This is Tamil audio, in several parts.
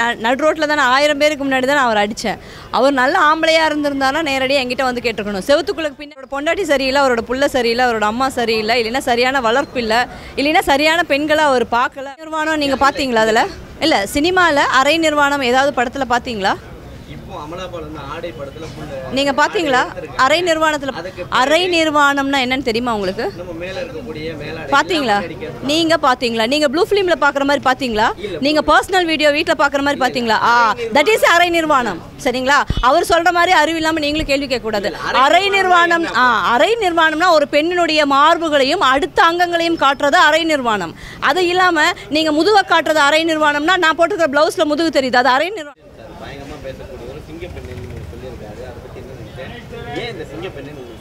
ந- நடு ரோட்டில் தான் ஆயிரம் பேருக்கு முன்னாடி தான் நான் அவர் அடித்தேன் அவர் நல்ல ஆம்பளையாக இருந்திருந்தாருன்னா நேரடியாக என்கிட்ட வந்து கேட்டிருக்கணும் செவத்துக்குள்ள பின்னாடி அவரோட பொண்டாட்டி சரியில்லை அவரோட புள்ள சரியில்லை அவரோட அம்மா சரியில்லை இல்லைன்னா சரியான வளர்ப்பு இல்லை இல்லைன்னா சரியான பெண்களை அவர் பார்க்கல நிர்வாணம் நீங்கள் பார்த்தீங்களா அதில் இல்லை சினிமாவில் அரை நிர்வாணம் ஏதாவது படத்தில் பார்த்தீங்களா இப்போ அமலாபால் வந்து ஆடை படத்துல full நீங்க பாத்தீங்களா அரை நிர்வாணத்துல அரை நிர்வாணம்னா என்னன்னு தெரியுமா உங்களுக்கு நம்ம மேல இருக்கக்கூடிய மேலாடை பாத்தீங்களா நீங்க பாத்தீங்களா நீங்க ப்ளூ ஃபிலிம்ல பாக்குற மாதிரி பாத்தீங்களா நீங்க பர்சனல் வீடியோ வீட்ல பாக்குற மாதிரி பாத்தீங்களா ஆ தட் இஸ் அரை நிர்வாணம் சரிங்களா அவர் சொல்ற மாதிரி அறிவு இல்லாம நீங்களும் கேள்வி கேட்க கூடாது அரை நிர்வாணம் ஆ அரை நிர்வாணம்னா ஒரு பெண்ணினுடைய மார்புகளையும் அடுத்த அங்கங்களையும் காட்டுறது அரை நிர்வாணம் அது இல்லாம நீங்க முதுக காட்டுறது அரை நிர்வாணம்னா நான் போட்டிருக்கிற பிளவுஸ்ல முதுகு தெரியுது அது அரை நிர்வாணம் சார் பயங்கரமா பேசக்கூடிய ஒரு சிங்க பெண்ணு நீங்க சொல்லியிருக்காரு அதை பத்தி என்ன நினைக்கிறேன் ஏன் இந்த சிங்க பெண்ணு நீங்க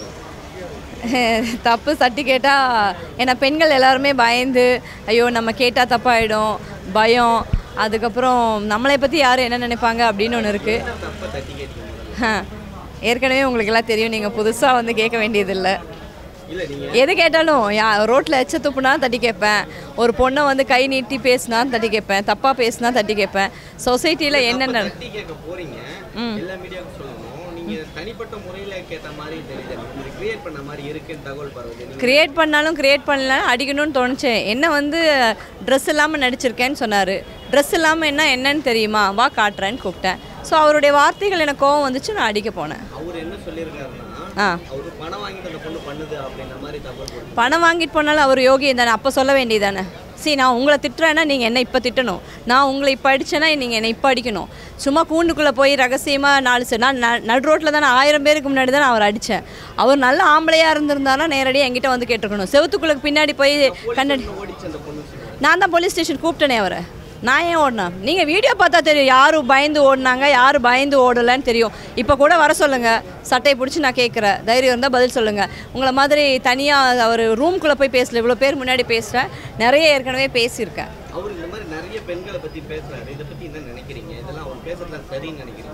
சொன்னாங்க தப்பு சட்டி கேட்டால் ஏன்னா பெண்கள் எல்லாருமே பயந்து ஐயோ நம்ம கேட்டால் தப்பாயிடும் பயம் அதுக்கப்புறம் நம்மளை பற்றி யார் என்ன நினைப்பாங்க அப்படின்னு ஒன்று இருக்குது தப்ப தட்டி கேட்டீங்க ஏற்கனவே உங்களுக்கு எல்லாம் தெரியும் நீங்கள் புதுசாக வந்து கேட்க வேண்டியதில்லை இல்ல நீங்க எது கேட்டாலும் யா ரோட்டில் எச்ச துப்புனா தட்டி கேட்பேன் ஒரு பொண்ணை வந்து கை நீட்டி பேசினா தட்டி கேட்பேன் தப்பாக பேசினா தட்டி கேட்பேன் சொசைட்டியில் என்னென்ன தட்டி கேட்க போறீங்க எல்லா மீடியாவுக்கும் சொல்லணும் நீங்க தனிப்பட்ட முறையில கேட்ட மாதிரி தெரியுது நீங்க கிரியேட் பண்ண மாதிரி இருக்குன்னு தகவல் பரவுது நீங்க கிரியேட் பண்ணாலும் கிரியேட் பண்ணல அடிக்கணும்னு தோணுச்சு என்ன வந்து ட்ரெஸ் இல்லாமல் நடிச்சிருக்கேன்னு சொன்னார் ட்ரெஸ் இல்லாமல் என்ன என்னன்னு தெரியுமா வா காட்டுறேன்னு கூப்பிட்டேன் ஸோ அவருடைய வார்த்தைகள் எனக்கு கோவம் வந்துச்சு நான் அடிக்க போனேன் அவர் என்ன சொல்லியிருக்காருன்னா ஆ அவரு பணம் வாங்கிட்டு அந்த பொண்ணு பண்ணுது அப்படின்ற மாதிரி தகவல் போட்டு பணம் வாங்கிட்டு போனாலும் அவர் யோகி தானே அப்போ சொல்ல வேண்டியதானே சரி நான் உங்களை திட்டுறேன்னா நீங்கள் என்ன இப்போ திட்டணும் நான் உங்களை இப்போ அடிச்சேன்னா நீங்கள் என்னை இப்போ அடிக்கணும் சும்மா கூண்டுக்குள்ளே போய் ரகசியமாக நாலு சரி நான் ந- நடு ரோட்டில் தான் ஆயிரம் பேருக்கு முன்னாடி தான் நான் அவர் அடித்தேன் அவர் நல்ல ஆம்பளையாக இருந்திருந்தாருன்னா நேரடியாக என்கிட்ட வந்து கேட்டிருக்கணும் செவத்துக்குள்ளே பின்னாடி போய் கண்ணாடி ஓடிச்சு அந்த பொண்ணு சொல்லுவாங்க நான் தான் போலீஸ் ஸ்டேஷன் கூப்பிட்டேனே அவரை நான் ஏன் ஓடினேன் நீங்கள் வீடியோ பார்த்தா தெரியும் யார் பயந்து ஓடினாங்க யார் பயந்து ஓடலைன்னு தெரியும் இப்போ கூட வர சொல்லுங்கள் சட்டையை பிடிச்சி நான் கேட்குறேன் தைரியம் இருந்தால் பதில் சொல்லுங்கள் உங்களை மாதிரி தனியாக அவர் ரூம்குள்ளே போய் பேசல இவ்வளோ பேர் முன்னாடி பேசுகிறேன் நிறைய ஏற்கனவே பேசியிருக்கேன் அவர் இந்த மாதிரி நிறைய பெண்களை பத்தி பேசுறாரு இதை பத்தி என்ன நினைக்கிறீங்க இதெல்லாம் அவர் பேசுறதா சரின்னு நினைக்கிறீங்க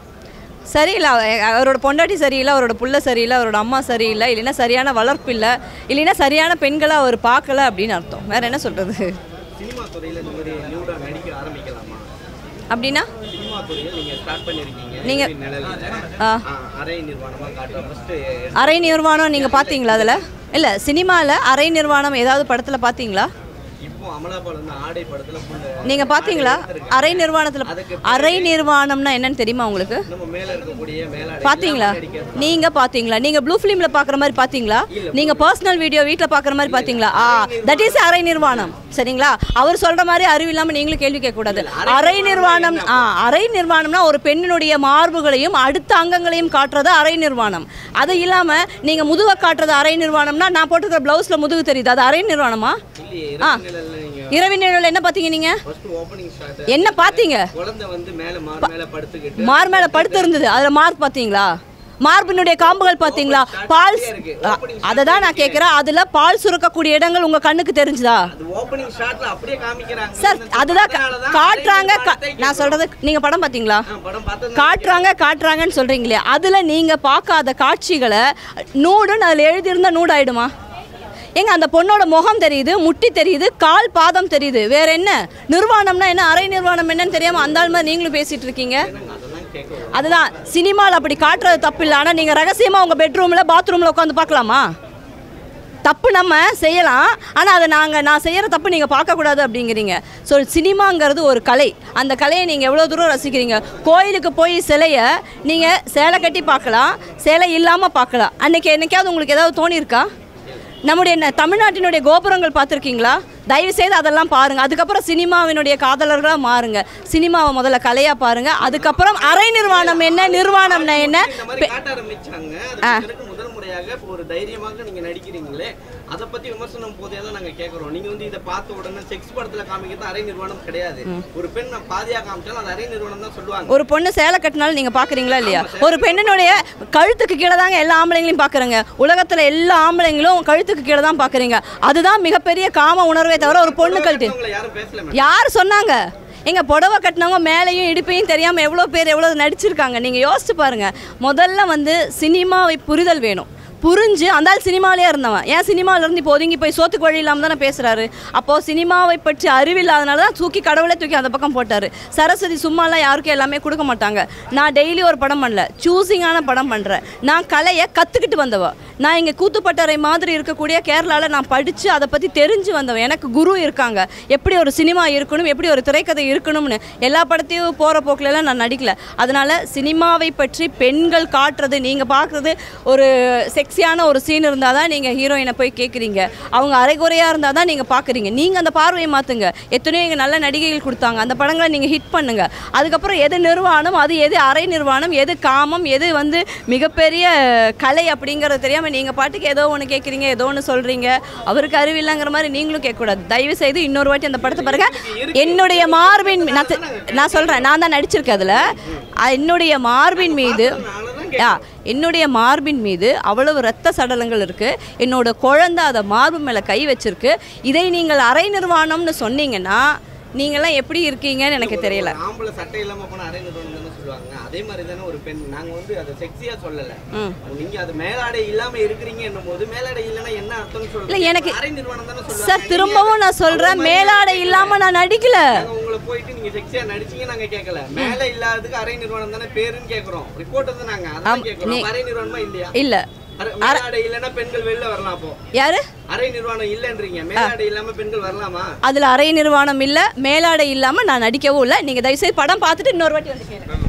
சரியில்லை அவ- அவரோட பொண்டாட்டி சரியில்லை அவரோட புள்ள சரியில்லை அவரோட அம்மா சரியில்லை இல்லைன்னா சரியான வளர்ப்பு இல்லை இல்லைன்னா சரியான பெண்களை அவர் பார்க்கல அப்படின்னு அர்த்தம் வேற என்ன சொல்கிறது சினிமா துறையில இந்த மாதிரி நியூடா நடிக்க ஆரம்பிக்கலாமா அப்படின்னா சினிமா துறையில் நீங்க ஸ்டார்ட் பண்ணிருக்கீங்க நீங்க- நிழலில் ஆ அரை நிர்வாணமா காட்டுற ஃபர்ஸ்ட் அரை நிர்வாணம் நீங்கள் பார்த்தீங்களா அதில் இல்லை சினிமாவில் அரை நிர்வாணம் ஏதாவது படத்தில் பார்த்தீங்களா இப்போ அமலாபால் வந்து ஆடை படத்துல full நீங்கள் பார்த்தீங்களா அரை நிர்வாணத்தில் அரை நிர்வாணம்னா என்னன்னு தெரியுமா உங்களுக்கு நம்ம மேல இருக்கக்கூடிய மேலாடை பார்த்தீங்களா நீங்கள் பார்த்தீங்களா நீங்கள் ப்ளூ ஃபிலிமில் பார்க்குற மாதிரி பார்த்தீங்களா நீங்கள் பர்சனல் வீடியோ வீட்டில் பார்க்குற மாதிரி பார்த்தீங்களா ஆ தட் இஸ் அரை நிர்வாணம் சரிங்களா அவர் சொல்கிற மாதிரி அறிவு இல்லாமல் நீங்களும் கேள்வி கேட்கக்கூடாது அரை நிர்வாணம் ஆ அரை நிர்வாணம்னா ஒரு பெண்ணினுடைய மார்புகளையும் அடுத்த அங்கங்களையும் காட்டுறது அரை நிர்வாணம் அது இல்லாமல் நீங்கள் முதுக காட்டுறது அரை நிர்வாணம்னா நான் போட்டிருக்கிற ப்ளவுஸில் முதுகு தெரியுது அது அரை நிர்வாணமா இல்லையே ஆ. இரவு நிழல்ல நீங்க இரவின் நிழல் என்ன பார்த்தீங்க நீங்கள் ஃபர்ஸ்ட் ஓப்பனிங் ஷாட் என்ன பார்த்தீங்க குழந்தை வந்து மேல மார் மேல படுத்துக்கிட்டு மார் மேல படுத்து இருந்தது அதுல மார்க் பாத்தீங்களா மார்பினுடைய காம்புகள் பாத்தீங்களா பால் அதை தான் நான் கேட்குறேன் அதுல பால் சுரக்கக்கூடிய இடங்கள் உங்க கண்ணுக்கு தெரிஞ்சுதா அது ஓப்பனிங் ஷாட்ல அப்படியே காமிக்கிறாங்க சார் அதுதான் கா- அதனாலதான் காட்டுறாங்க அரை கா- நிர்வாணத்தை நான் சொல்றது நீங்க படம் பாத்தீங்களா ஆ, படம் பார்த்தது காட்டுறாங்க காட்டுறாங்கன்னு சொல்றீங்களே அதுல நீங்க பார்க்காத காட்சிகளை நூடுன்னு அதுல எழுதியிருந்தா நூடு ஆயிடுமா ஏங்க அந்த பொண்ணோட முகம் தெரியுது முட்டி தெரியுது கால் பாதம் தெரியுது வேற என்ன நிர்வாணம்னா என்ன அரை நிர்வாணம் என்னன்னு தெரியாம அந்த ஆள் மாதிரி நீங்களும் பேசிட்டு இருக்கீங்க அதெல்லாம் கேட்க அதுதான் சினிமாவில் அப்படி காட்டுறது தப்பு இல்லை ஆனால் நீங்கள் ரகசியமாக உங்கள் பெட்ரூமில் பாத்ரூமில் உட்காந்து பார்க்கலாமா தப்பு நம்ம செய்யலாம் ஆனால் அதை நாங்கள் நான் செய்கிற தப்பு நீங்கள் பார்க்கக்கூடாது அப்படிங்கிறீங்க ஸோ சினிமாங்கிறது ஒரு கலை அந்த கலையை நீங்கள் எவ்வளோ தூரம் ரசிக்கிறீங்க கோயிலுக்கு போய் சிலையை நீங்கள் சேலை கட்டி பார்க்கலாம் சேலை இல்லாமல் பார்க்கலாம் அன்றைக்கி என்னைக்காவது உங்களுக்கு ஏதாவது தோணியிருக்கா நம்முடைய ந- தமிழ்நாட்டினுடைய கோபுரங்கள் பார்த்துருக்கீங்களா தயவு செய்து அதெல்லாம் பாருங்க அதுக்கப்புறம் சினிமாவினுடைய காதலர்களாக மாறுங்க சினிமாவை முதல்ல கலையாக பாருங்க அதுக்கப்புறம் அரை நிர்வாணம் என்ன நிர்வாணம்னா என்ன இந்த மாதிரி காட்ட ஆரம்பிச்சாங்க அதுக்கு பிறகு முதல் முறையாக இப்போ ஒரு தைரியமாக நீங்க நடிக்கிறீங்களே அதை பத்தி விமர்சனம் போதே தான் நாங்க கேக்குறோம் நீங்க வந்து இதை பார்த்த உடனே செக்ஸ் படத்துல காமிக்கிறது அரை நிர்வாணம் கிடையாது ஒரு பெண் நான் பாதியா காமிச்சாலும் அது அரை நிர்வாணம் தான் சொல்லுவாங்க ஒரு பொண்ணு சேலை கட்டினாலும் நீங்கள் பார்க்குறீங்களா இல்லையா ஒரு பெண்ணினுடைய கழுத்துக்கு கீழே தாங்க எல்லா ஆம்பளைங்களையும் பார்க்குறேங்க உலகத்தில் எல்லா ஆம்பளைங்களும் கழுத்துக்கு கீழே தான் பார்க்குறீங்க அதுதான் மிகப்பெரிய காம உணர்வே தவிர ஒரு பொண்ணு கழட்டு உங்களை யாரும் பேசல யார் சொன்னாங்க எங்க புடவை கட்டினவங்க மேலேயும் இடுப்பையும் தெரியாமல் எவ்வளோ பேர் எவ்வளோ நடிச்சிருக்காங்க நீங்கள் யோசிச்சு பாருங்க முதல்ல வந்து சினிமாவை புரிதல் வேணும் புரிஞ்சு அந்த ஆள் சினிமாலே இருந்தவன் ஏன் சினிமால இருந்து இப்போ ஒதுங்கி போய் சோத்துக்கு வழி இல்லாமல் தானே பேசுறாரு அப்போ சினிமாவை பற்றி அறிவில்லாதனால தான் தூக்கி கடவுளே தூக்கி அந்த பக்கம் போட்டாரு சரஸ்வதி சும்மாலாம் யாருக்கும் எல்லாமே கொடுக்க மாட்டாங்க நான் டெய்லி ஒரு படம் பண்ணல சூஸிங்கான படம் பண்ணுறேன் நான் கலையை கற்றுக்கிட்டு வந்தவ நான் இங்கே கூத்துப்பட்டறை மாதிரி இருக்கக்கூடிய கேரளாவில் நான் படித்து அதை பற்றி தெரிஞ்சு வந்தவன் எனக்கு குரு இருக்காங்க எப்படி ஒரு சினிமா இருக்கணும் எப்படி ஒரு திரைக்கதை இருக்கணும்னு எல்லா படத்தையும் போகிற போக்கிலலாம் நான் நடிக்கல அதனால் சினிமாவை பற்றி பெண்கள் காட்டுறது நீங்கள் பார்க்குறது ஒரு செக்ஸியான ஒரு சீன் இருந்தால் தான் நீங்கள் ஹீரோயினை போய் கேட்குறீங்க அவங்க அரைகுறையாக இருந்தால் தான் நீங்கள் பார்க்குறீங்க நீங்கள் அந்த பார்வையை மாற்றுங்க எத்தனையோ இங்கே நல்ல நடிகைகள் கொடுத்தாங்க அந்த படங்களை நீங்கள் ஹிட் பண்ணுங்க அதுக்கப்புறம் எது நிர்வாணம் அது எது அரை நிர்வாணம் எது காமம் எது வந்து மிகப்பெரிய கலை அப்படிங்கிறது தெரியாமல் நீங்கள் பாட்டுக்கு ஏதோ ஒன்று கேட்குறீங்க ஏதோ ஒன்று சொல்கிறீங்க அவருக்கு அறிவில்லைங்கிற மாதிரி நீங்களும் கேட்கக்கூடாது தயவு செய்து இன்னொரு வாட்டி அந்த படத்தை பாருங்க என்னுடைய மார்பின் மீ- நான் தெ- நான் சொல்கிறேன் நான் தான் நடிச்சிருக்கேன் அதில் என்னுடைய மார்பின் மீது யா என்னுடைய மார்பின் மீது அவ்வளவு ரத்த சடலங்கள் இருக்குது என்னோட குழந்தை அதை மார்பு மேலே கை வச்சிருக்கு இதை நீங்கள் அரை நிர்வாணம்னு சொன்னீங்கன்னா நீங்களாம் எப்படி இருக்கீங்கன்னு எனக்கு தெரியல ஒரு ஆம்பளை சட்டை இல்லாம போனா அரை நிறுவனம் தானே சொல்லுவாங்க அதே மாதிரி தானே ஒரு பெண் நாங்க வந்து அதை செக்ஸியா சொல்லல ம். நீங்க அது மேலாடை இல்லாம இருக்கிறீங்க என்னும் போது மேலாடை இல்லைன்னா என்ன அர்த்தம்னு இல்லை சொல்லுங்க எனக்கு அரை நிறுவனம் தானே சொல்லுவாங்க சார் திரும்பவும் நான் சொல்கிறேன் மேலாடை இல்லாமல் நான் நடிக்கல நாங்க உங்களை போயிட்டு நீங்க செக்ஸியா நடிச்சீங்க நாங்க கேட்கல மேல இல்லாததுக்கு அரை நிறுவனம் தானே பேருன்னு கேக்குறோம் ரிப்போர்ட் வந்து நாங்க அதான் ஆம், கேக்குறோம் நீ- அரை நிறுவனமா இல்லையா இல்லை அரை- மேலாடை இல்லைன்னா பெண்கள் வெளில வரலாம் அப்போ யாரு அரை நிறுவனம் இல்லைன்றீங்க மேலாடை இல்லாம பெண்கள் வரலாமா அதில் அரை நிர்வாணம் இல்லை மேலாடை இல்லாமல் நான் நடிக்கவும் இல்லை நீங்கள் தயவுசெய்து படம் பார்த்துட்டு இன்னொரு வாட்டி வந்து கேளுங்க